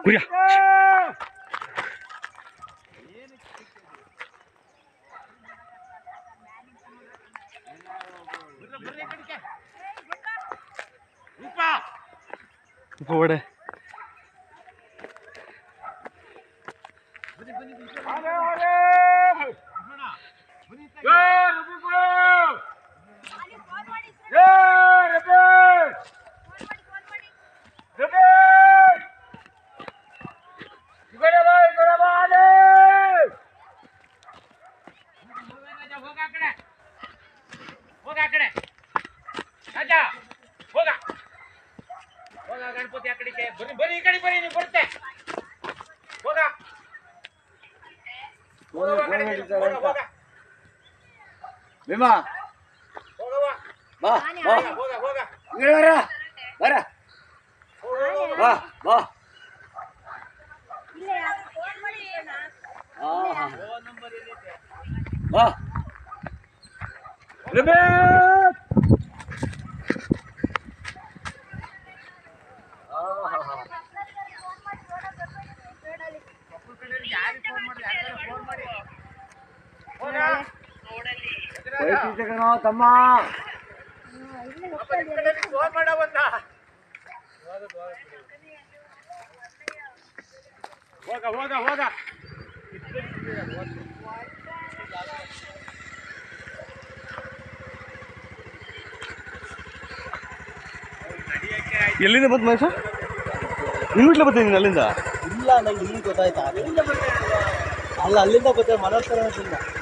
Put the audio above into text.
ಗುರಿಯ ಓಡೆ ಹೋಗ ಆ ಕಡೆ ರಾಜ ಹೋಗ ಹೋಗ ಗಣಪತಿ ಆ ಕಡೆಗೆ ಬನ್ನಿ ಬನ್ನಿ ಈ ಕಡೆ ಬನ್ನಿ ನೀವು ಬರುತ್ತೆ ಹೋಗ ಹೋಗ, ಹೋಗ, ಆ ಕಡೆಗೆ. ಹೋಗ, ಹೋಗ. ಭೀಮಾ ಹೋಗವ್ವ. ಬಾ ಬಾ ಹೋಗ, ಹೋಗ, ಹೋಗ. ಹಿಂಗಡೆ ಬರ ಬರ ಬಾ ಬಾ ಆಹಾ. ಬಾ ರಮೇಶ್! ಆಹಾ. ಹೋಗ. ಹೋಯ್ತಿದ್ದೆ ಕಣೋ ತಮ್ಮ ಅಪ್ಪ, ನಿಮ್ ಕಡೆಯಲ್ಲಿ ಫೋನ್ ಮಾಡವಂತ. ಹೋಗ ಹೋಗ ಹೋಗ ಎಲ್ಲಿಂದ ಬಂತು ಮಹೇಶ ನೀವು ಇಟ್ಲ ಬರ್ತೀನಿ ಅಲ್ಲಿಂದ ಇಲ್ಲ ನಂಗೆ ಇಲ್ಲಿ ಗೊತ್ತಾಯ್ತಾ ಅಲ್ಲ ಅಲ್ಲಿಂದ ಗೊತ್ತಾಯ್ತು ಮನೋಸ್ಕರ